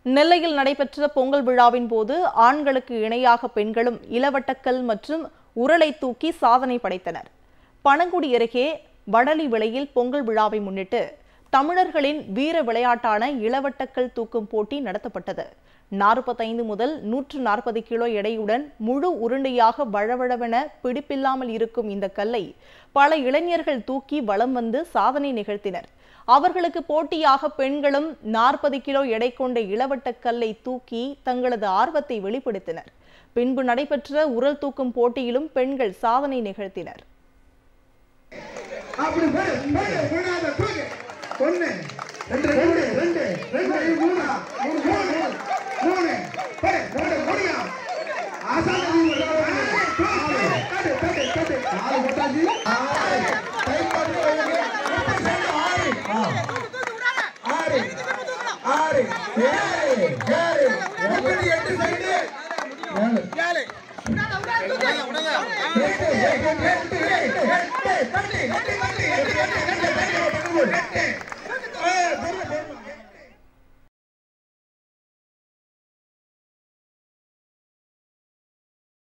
நெல்லையில் நடைபெற்ற பொங்கல் விழாவின் போது ஆண்களுக்கு இணையாக பெண்களும் இளவட்டக்கல் மற்றும் உரலை தூக்கி சாதனை படைத்தனர் பனங்குடி அருகே வடலி விலையில் பொங்கல் விழாவை முன்னிட்டு தமிழர்களின் வீர விளையாட்டான இளவட்டக்கல் தூக்கும் போட்டி நடத்தப்பட்டது நாற்பத்தைந்து முதல் நூற்று நாற்பது கிலோ எடையுடன் முழு உருண்டையாக வழவழவென பிடிப்பில்லாமல் இருக்கும் இந்த கல்லை பல இளைஞர்கள் தூக்கி வலம் வந்து சாதனை நிகழ்த்தினர் அவர்களுக்கு போட்டியாக பெண்களும் நாற்பது கிலோ எடை கொண்ட இளவட்ட கல்லை தூக்கி தங்களது ஆர்வத்தை வெளிப்படுத்தினர் பின்பு நடைபெற்ற உரல் தூக்கும் போட்டியிலும் பெண்கள் சாதனை நிகழ்த்தினர் அப்படி போடு போடு மூணாவது தூக்கு ஒண்ணு ரெண்டு ரெண்டு ரெண்டு ரெண்டு மூணா மூணு மூணு மூணு போடு போடு முடியா ஆசாதி கட்டு கட்டு கட்டு ஆறு போட்டாச்சு ஆறு டைம் பண்ணி ஆறு ஆறு ஆறு ஏழு ஏழு முப்பத்தி எட்டு சைடு ஏழு எட்டு எட்டு எட்டு எட்டு எட்டு எட்டு எட்டு எட்டு எட்டு எட்டு எட்டு